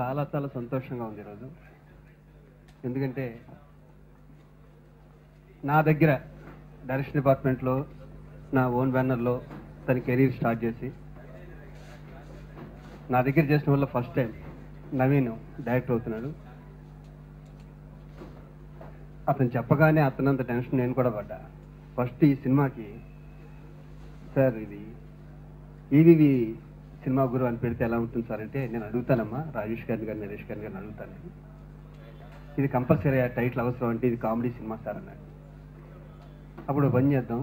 చాలా చాలా సంతోషంగా ఉంది ఈరోజు ఎందుకంటే నా దగ్గర డైరెక్షన్ డిపార్ట్మెంట్లో నా ఓన్ బ్యానర్లో తన కెరీర్ స్టార్ట్ చేసి నా దగ్గర చేసిన వల్ల ఫస్ట్ టైం నవీన్ డైరెక్టర్ అవుతున్నాడు అతను చెప్పగానే అతనంత టెన్షన్ నేను కూడా పడ్డా ఫస్ట్ ఈ సినిమాకి సార్ ఇది ఈవివి సినిమా గురు అని పెడితే ఎలా ఉంటుంది సార్ అంటే నేను అడుగుతానమ్మా రాజేష్ గారిని గారిని నరేష్ గారిని గారిని అడుగుతాను నేను. ఇది కంపల్సరీ ఆ టైటిల్ అవసరం అంటే ఇది కామెడీ సినిమా సార్ అన్నాడు అప్పుడు ఓ పని చేద్దాం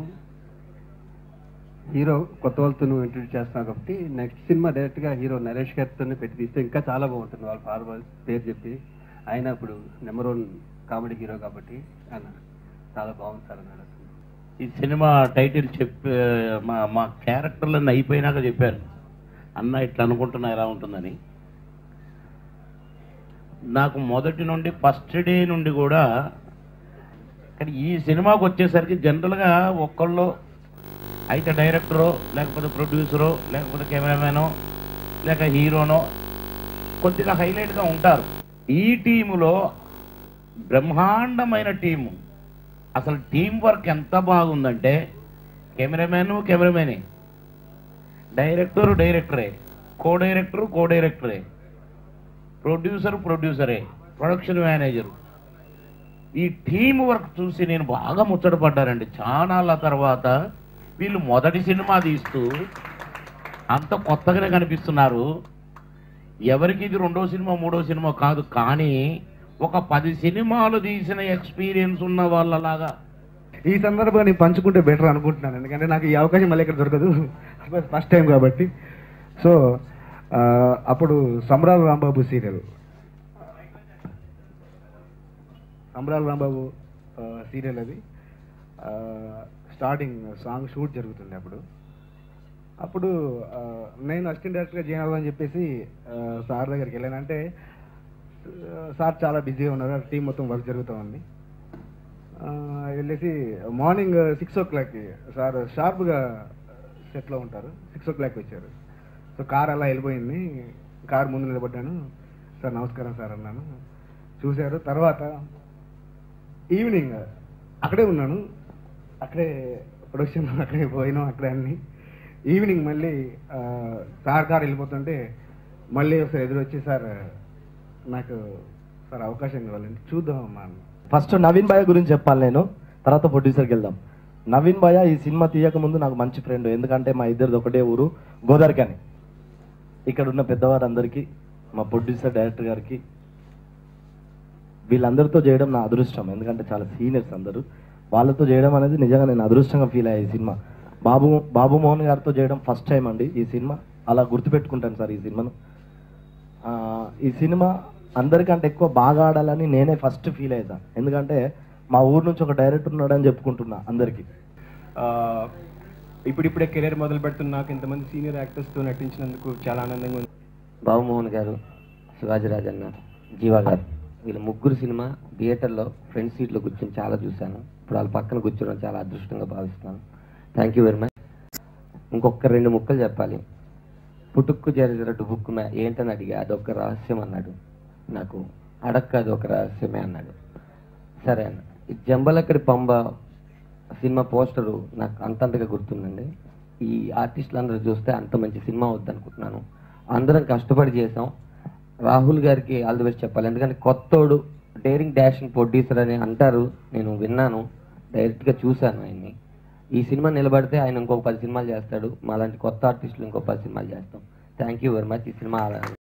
హీరో కొత్త వాళ్ళతో నువ్వు ఇంట్రడ్యూస్ చేస్తున్నావు కాబట్టి నెక్స్ట్ సినిమా డైరెక్ట్గా హీరో నరేష్ గారితోనే పెట్టి తీస్తే ఇంకా చాలా బాగుంటుంది వాళ్ళ ఫార్మర్ పేరు చెప్పి ఆయన ఇప్పుడు నెంబర్ వన్ కామెడీ హీరో కాబట్టి ఆయన చాలా బాగుంది సార్ అన్నాడు అతను. ఈ సినిమా టైటిల్ చెప్పి మా మా క్యారెక్టర్లన్నీ అయిపోయినాక చెప్పారు అన్న ఇట్లా అనుకుంటున్నా ఎలా ఉంటుందని నాకు మొదటి నుండి ఫస్ట్ డే నుండి కూడా కానీ ఈ సినిమాకి వచ్చేసరికి జనరల్గా ఒక్కళ్ళు అయితే డైరెక్టరో లేకపోతే ప్రొడ్యూసరో లేకపోతే కెమెరామెనో లేక హీరోనో కొద్దిగా హైలైట్గా ఉంటారు ఈ టీములో బ్రహ్మాండమైన టీము అసలు టీం వర్క్ ఎంత బాగుందంటే కెమెరామెన్ కెమెరామెనే డైరెక్టర్ డైరెక్టరే కో డైరెక్టర్ కో డైరెక్టరే ప్రొడ్యూసర్ ప్రొడ్యూసరే ప్రొడక్షన్ మేనేజరు ఈ టీం వర్క్ చూసి నేను బాగా ముచ్చటపడ్డానండి చానాళ్ళ తర్వాత వీళ్ళు మొదటి సినిమా తీస్తూ అంత కొత్తగానే కనిపిస్తున్నారు ఎవరికి ఇది రెండో సినిమా మూడో సినిమా కాదు కానీ ఒక పది సినిమాలు తీసిన ఎక్స్పీరియన్స్ ఉన్న వాళ్ళలాగా ఈ సందర్భంగా నేను పంచుకుంటే బెటర్ అనుకుంటున్నాను ఎందుకంటే నాకు ఈ అవకాశం మళ్ళీ ఇక్కడ దొరకదు ఫస్ట్ టైం కాబట్టి సో ఆ, అప్పుడు సంబరాల రాంబాబు సీరియల్ సంబరాల రాంబాబు ఆ, సీరియల్ అది ఆ, స్టార్టింగ్ సాంగ్ షూట్ జరుగుతుంది అప్పుడు అప్పుడు ఆ, నేను అసిస్టెంట్ డైరెక్టర్గా జాయిన్ అవ్వాలని చెప్పేసి ఆ, సార్ దగ్గరికి వెళ్ళాను అంటే ఆ, సార్ చాలా బిజీగా ఉన్నారు టీం మొత్తం వర్క్ జరుగుతూ ఉంది ఆ, వెళ్ళేసి మార్నింగ్ సిక్స్ ఓ క్లాక్కి సార్ షార్ప్గా సెట్లో ఉంటారు సిక్స్ ఓ క్లాక్ వచ్చారు సో కార్ అలా వెళ్ళిపోయింది కార్ ముందు నిలబడ్డాను సార్ నమస్కారం సార్ అన్నాను చూశారు తర్వాత ఈవినింగ్ అక్కడే ఉన్నాను అక్కడే ప్రొడక్షన్ అక్కడే పోయినాం అక్కడే అన్ని ఈవినింగ్ మళ్ళీ ఆ, సార్ కార్ వెళ్ళిపోతుంటే మళ్ళీ ఒకసారి ఎదురొచ్చి సార్ నాకు సార్ అవకాశం కావాలండి చూద్దామమ్మా అన్న ఫస్ట్ నవీన్ భయ్య గురించి చెప్పాలి నేను తర్వాత ప్రొడ్యూసర్కి వెళ్దాం నవీన్ భయ్య ఈ సినిమా తీయక ముందు నాకు మంచి ఫ్రెండ్ ఎందుకంటే మా ఇద్దరిది ఒకటే ఊరు గోదావరికని ఇక్కడ ఉన్న పెద్దవారందరికీ మా ప్రొడ్యూసర్ డైరెక్టర్ గారికి వీళ్ళందరితో చేయడం నా అదృష్టం ఎందుకంటే చాలా సీనియర్స్ అందరూ వాళ్ళతో చేయడం అనేది నిజంగా నేను అదృష్టంగా ఫీల్ అయ్యే ఈ సినిమా బాబు బాబు మోహన్ గారితో చేయడం ఫస్ట్ టైం అండి ఈ సినిమా అలా గుర్తుపెట్టుకుంటాను సార్ ఈ సినిమాను ఆ, ఈ సినిమా అందరికంటే ఎక్కువ బాగా ఆడాలని నేనే ఫస్ట్ ఫీల్ అవుతా ఎందుకంటే మా ఊరు నుంచి ఒక డైరెక్టర్ ఉన్నాడని చెప్పుకుంటున్నా అందరికీ ఆ, ఇప్పుడిప్పుడే కెరీర్ మొదలు పెడుతున్న నాకు ఇంతమంది సీనియర్ యాక్టర్స్తో నటించినందుకు చాలా ఆనందంగా ఉంది బాబుమోహన్ గారు శివాజీరాజ్ అన్న జీవా గారు వీళ్ళ ముగ్గురు సినిమా థియేటర్లో ఫ్రంట్ సీట్లో కూర్చొని చాలా చూశాను ఇప్పుడు వాళ్ళ పక్కన కూర్చోవడం చాలా అదృష్టంగా భావిస్తున్నాను థ్యాంక్ యూ వెరీ మచ్ ఇంకొక రెండు ముక్కలు చెప్పాలి పుట్టుక్కు జరిగిన డుబుక్కు మే ఏంటని అడిగా అదొక రహస్యం అన్నాడు నాకు అడక్క అదొక రహస్యమే అన్నాడు సరే అన్న ఈ జంబలక్కడి పంబ సినిమా పోస్టరు నాకు అంతంతగా గుర్తుందండి ఈ ఆర్టిస్టులు అందరూ చూస్తే అంత మంచి సినిమా వద్దనుకుంటున్నాను అందరం కష్టపడి చేసాం రాహుల్ గారికి ఆల్ ది బెస్ట్ చెప్పాలి ఎందుకంటే కొత్తోడు డేరింగ్ డాషింగ్ ప్రొడ్యూసర్ అని అంటారు నేను విన్నాను డైరెక్ట్గా చూశాను ఆయన్ని ఈ సినిమా నిలబడితే ఆయన ఇంకొక పది సినిమాలు చేస్తాడు మాలాంటి కొత్త ఆర్టిస్టులు ఇంకో పది సినిమాలు చేస్తాం థ్యాంక్ యూ వెరీ మచ్ ఈ సినిమా